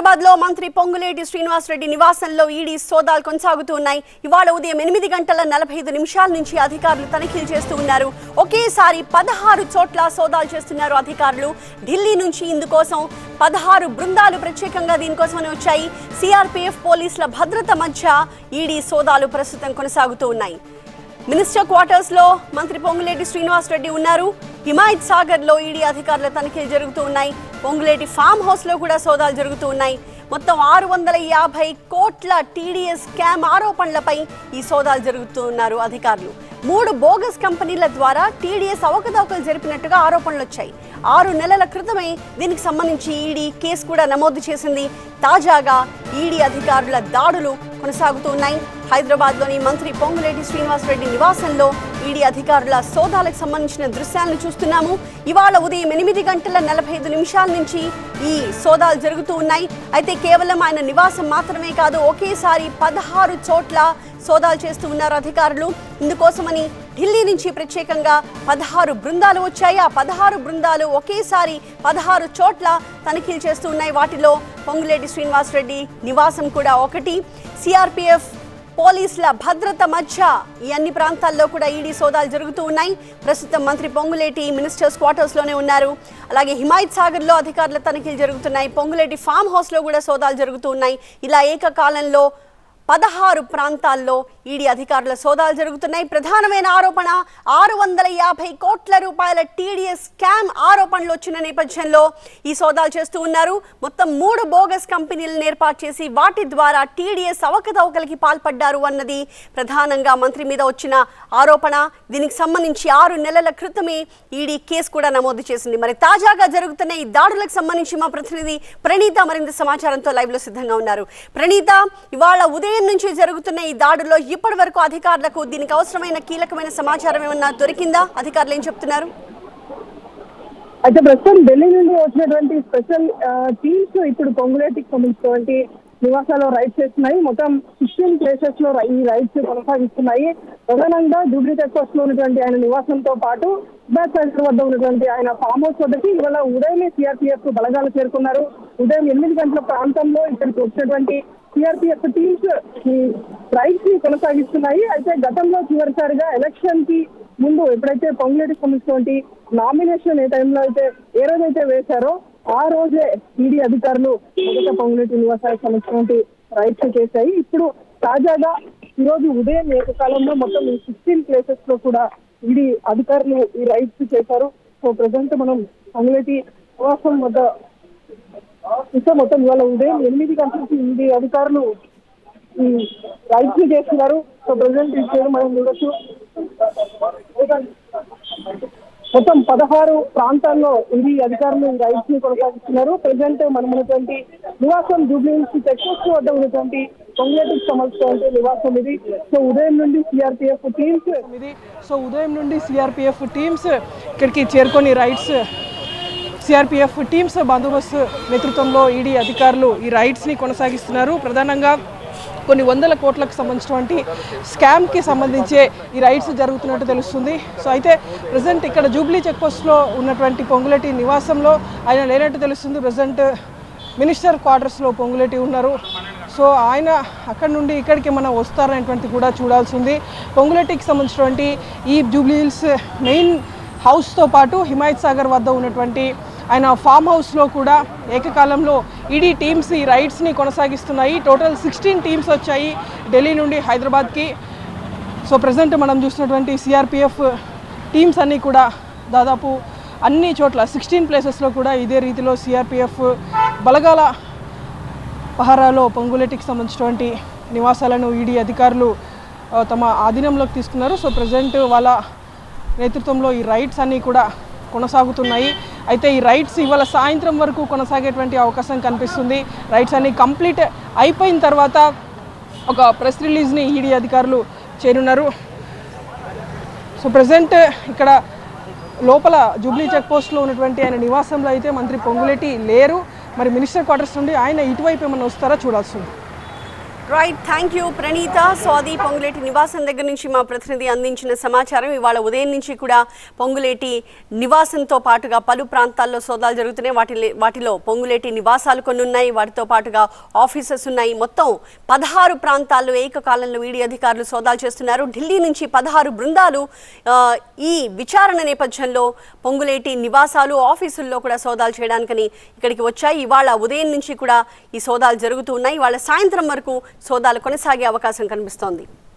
హైదరాబాద్ లో మంత్రి పొంగులేటి శ్రీనివాసరెడ్డి నివాసంలో ఈడీ సోదాలు కొనసాగుతూ ఉన్నాయి ఇవాళ ఉదయం ఎనిమిది గంటల నలభై ఐదు నిమిషాల నుంచి అధికారులు తనిఖీలు చేస్తూ ఉన్నారు ఒకేసారి పదహారు చోట్ల సోదాలు చేస్తున్నారు అధికారులు ఢిల్లీ నుంచి ఇందుకోసం పదహారు బృందాలు ప్రత్యేకంగా దీనికోసమని వచ్చాయి సిఆర్పీఎఫ్ పోలీసుల భద్రత మధ్య ఈడీ సోదాలు ప్రస్తుతం కొనసాగుతూ ఉన్నాయి మినిస్టర్ క్వార్టర్స్ లో మంత్రి పొంగులేటి శ్రీనివాస్ రెడ్డి ఉన్నారు హిమాయత్ సాగర్ లో ఈడీ అధికారుల తనిఖీలు జరుగుతూ ఉన్నాయి పొంగులేటి ఫామ్ హౌస్ లో కూడా సోదాలు జరుగుతూ ఉన్నాయి మొత్తం ఆరు వందల యాభై కోట్ల టీడీఎస్ స్కామ్ ఆరోపణలపై ఈ సోదాలు జరుగుతూ ఉన్నారు అధికారులు మూడు బోగస్ కంపెనీల ద్వారా టీడీఎస్ అవకతవకలు జరిపినట్టుగా ఆరోపణలు వచ్చాయి ఆరు నెలల క్రితమే దీనికి సంబంధించి ఈడీ కేసు కూడా నమోదు చేసింది తాజాగా ఈడీ అధికారుల దాడులు కొనసాగుతూ ఉన్నాయి హైదరాబాద్లోని మంత్రి పొంగులేటి శ్రీనివాసరెడ్డి నివాసంలో ఈడీ అధికారుల సోదాలకు సంబంధించిన దృశ్యాలను చూస్తున్నాము ఇవాళ ఉదయం ఎనిమిది గంటల నలభై ఐదు నిమిషాల నుంచి ఈ సోదాలు జరుగుతూ ఉన్నాయి అయితే కేవలం ఆయన నివాసం మాత్రమే కాదు ఒకేసారి పదహారు చోట్ల సోదాలు చేస్తూ ఉన్నారు అధికారులు ఇందుకోసమని ఢిల్లీ నుంచి ప్రత్యేకంగా పదహారు బృందాలు వచ్చాయి ఆ పదహారు బృందాలు ఒకేసారి పదహారు చోట్ల తనిఖీలు చేస్తూ ఉన్నాయి వాటిలో పొంగులేటి శ్రీనివాస్ రెడ్డి నివాసం కూడా ఒకటి సిఆర్పిఎఫ్ పోలీసుల భద్రత మధ్య ఈ అన్ని ప్రాంతాల్లో కూడా ఈడీ సోదాలు జరుగుతూ ఉన్నాయి ప్రస్తుతం మంత్రి పొంగులేటి మినిస్టర్స్ క్వార్టర్స్ లోనే ఉన్నారు అలాగే హిమాయత్ సాగర్ లో అధికారుల తనిఖీలు జరుగుతున్నాయి పొంగులేటి ఫామ్ హౌస్ లో కూడా సోదాలు జరుగుతూ ఉన్నాయి ఇలా ఏకకాలంలో పదహారు ప్రాంతాల్లో ఈడీ అధికారుల సోదాలు జరుగుతున్నాయి ప్రధానమైన ఆరోపణ ఆరు వందల యాభై కోట్ల రూపాయల టీడీఎస్ స్కామ్ ఆరోపణలు వచ్చిన నేపథ్యంలో ఈ సోదాలు చేస్తూ ఉన్నారు మొత్తం మూడు బోగస్ కంపెనీలను ఏర్పాటు చేసి వాటి ద్వారా టీడీఎస్ అవకతవకలకి పాల్పడ్డారు అన్నది ప్రధానంగా మంత్రి మీద వచ్చిన ఆరోపణ దీనికి సంబంధించి ఆరు నెలల క్రితమే ఈడీ కేసు కూడా నమోదు చేసింది మరి తాజాగా జరుగుతున్న ఈ దాడులకు సంబంధించి మా ప్రతినిధి ప్రణీత మరింత సమాచారంతో లైవ్ లో సిద్ధంగా ఉన్నారు ప్రణీత ఇవాళ ఉదయం నుంచి జరుగుతున్న ఈ దాడుల్లో ఇప్పటి వరకు అధికారులకు దీనికి అవసరమైన కీలకమైన సమాచారం ఏమన్నా దొరికిందా అధికారులు ఏం చెప్తున్నారు అయితే ప్రస్తుతం ఢిల్లీ నుండి వచ్చినటువంటి స్పెషల్ టీమ్స్ ఇప్పుడు పొంగులేటికి సంబంధించినటువంటి నివాసాల్లో రైడ్స్ చేస్తున్నాయి మొత్తం సిక్స్టీన్ ప్లేసెస్ లో రై- ఈ రైడ్స్ కొనసాగిస్తున్నాయి ప్రధానంగా జూబ్లీ చెక్ పోస్ట్ లో ఉన్నటువంటి ఆయన నివాసంతో పాటు సుభాష్ సెంటర్ వద్ద ఉన్నటువంటి ఆయన ఫామ్ హౌస్ వద్దకి ఇవాళ ఉదయమే సిఆర్పిఎఫ్ బలగాలు చేరుకున్నారు ఉదయం ఎనిమిది గంటల ప్రాంతంలో ఇక్కడికి వచ్చినటువంటి సిఆర్పిఎఫ్ టీమ్స్ ఈ రైడ్స్ ని కొనసాగిస్తున్నాయి అయితే గతంలో చివరిసారిగా ఎలక్షన్ కి ముందు ఎప్పుడైతే పొంగులేటికి సంబంధించినటువంటి నామినేషన్ ఏ టైంలో అయితే ఏ రోజైతే వేశారో ఆ రోజే ఈడీ అధికారులు మొదట పొంగులేటి నివాసానికి సంబంధించినటువంటి రైడ్స్ చేశాయి ఇప్పుడు తాజాగా ఈ రోజు ఉదయం ఏకకాలంలో మొత్తం ఈ సిక్స్టీన్ ప్లేసెస్ లో కూడా ఈడీ అధికారులు ఈ రైడ్స్ చేశారు సో ప్రజెంట్ మనం పొంగులేటి నివాసం వద్ద ఇంకా మొత్తం ఇవాళ ఉదయం ఎనిమిది గంటలకి ఈడీ అధికారులు ఈ రైడ్స్ ని చేస్తున్నారు సో ప్రజెంట్ ఇక్కడ మనం చూడొచ్చు మొత్తం పదహారు ప్రాంతాల్లో ఇది అధికారులు ఈ రైడ్స్ ని కొనసాగిస్తున్నారు ప్రజెంట్ మనం ఉన్నటువంటి నివాసం జూబ్లీ చెక్ పోస్ట్ వద్ద ఉన్నటువంటి పొంగులేటికి సంబంధించినటువంటి నివాసం ఇది సో ఉదయం నుండి సిఆర్పిఎఫ్ టీమ్స్ ఇది సో ఉదయం నుండి సిఆర్పిఎఫ్ టీమ్స్ ఇక్కడికి చేరుకొని రైడ్స్ సిఆర్పిఎఫ్ టీమ్స్ బందోబస్తు నేతృత్వంలో ఈడీ అధికారులు ఈ రైడ్స్ని కొనసాగిస్తున్నారు ప్రధానంగా కొన్ని వందల కోట్లకు సంబంధించినటువంటి స్కామ్కి సంబంధించే ఈ రైడ్స్ జరుగుతున్నట్టు తెలుస్తుంది సో అయితే ప్రజెంట్ ఇక్కడ జూబ్లీ చెక్ పోస్ట్లో ఉన్నటువంటి పొంగులటి నివాసంలో ఆయన లేనట్టు తెలుస్తుంది ప్రజెంట్ మినిస్టర్ క్వార్టర్స్లో పొంగులేటి ఉన్నారు సో ఆయన అక్కడ నుండి ఇక్కడికి మనం వస్తారనేటువంటి కూడా చూడాల్సి ఉంది పొంగులేటికి సంబంధించినటువంటి ఈ జూబ్లీహిల్స్ మెయిన్ హౌస్తో పాటు హిమాయత్ సాగర్ వద్ద ఉన్నటువంటి ఆయన ఫామ్ హౌస్లో కూడా ఏకకాలంలో ఈడీ టీమ్స్ ఈ రైడ్స్ని కొనసాగిస్తున్నాయి టోటల్ సిక్స్టీన్ టీమ్స్ వచ్చాయి ఢిల్లీ నుండి హైదరాబాద్కి సో ప్రజెంట్ మనం చూసినటువంటి సిఆర్పిఎఫ్ టీమ్స్ అన్నీ కూడా దాదాపు అన్ని చోట్ల సిక్స్టీన్ ప్లేసెస్లో కూడా ఇదే రీతిలో సిఆర్పిఎఫ్ బలగాల పహారాలో పొంగులేటికి సంబంధించినటువంటి నివాసాలను ఈడీ అధికారులు ఆ, తమ ఆధీనంలోకి తీసుకున్నారు సో ప్రజెంట్ వాళ్ళ నేతృత్వంలో ఈ రైడ్స్ అన్నీ కూడా కొనసాగుతున్నాయి అయితే ఈ రైడ్స్ ఇవాళ సాయంత్రం వరకు కొనసాగేటువంటి అవకాశం కనిపిస్తుంది రైడ్స్ అన్నీ కంప్లీట్ అయిపోయిన తర్వాత ఒక ప్రెస్ రిలీజ్ని ఈడీ అధికారులు చేరున్నారు సో ప్రజెంట్ ఇక్కడ లోపల జూబ్లీ చెక్ పోస్ట్లో ఉన్నటువంటి ఆయన నివాసంలో అయితే మంత్రి పొంగులేటి లేరు మరి మినిస్టర్ క్వార్టర్స్ నుండి ఆయన ఇటువైపు ఏమైనా వస్తారా చూడాల్సి ఉంది right thank you Praneetha so అది పొంగులేటి నివాసం దగ్గర నుంచి మా ప్రతినిధి అందించిన సమాచారం ఇవాళ ఉదయం నుంచి కూడా పొంగులేటి నివాసంతో పాటుగా పలు ప్రాంతాల్లో సోదాలు జరుగుతున్నాయి వాటి వాటిలో పొంగులేటి నివాసాలు కొన్ని ఉన్నాయి వాటితో పాటుగా ఆఫీసెస్ ఉన్నాయి మొత్తం పదహారు ప్రాంతాల్లో ఏకకాలంలో ఈడీ అధికారులు సోదాలు చేస్తున్నారు ఢిల్లీ నుంచి పదహారు బృందాలు ఆ, ఈ విచారణ నేపథ్యంలో పొంగులేటి నివాసాలు ఆఫీసుల్లో కూడా సోదాలు చేయడానికని ఇక్కడికి వచ్చాయి ఇవాళ ఉదయం నుంచి కూడా ఈ సోదాలు జరుగుతూ ఉన్నాయి ఇవాళ సాయంత్రం వరకు సోదాలు కొనసాగే అవకాశం కనిపిస్తోంది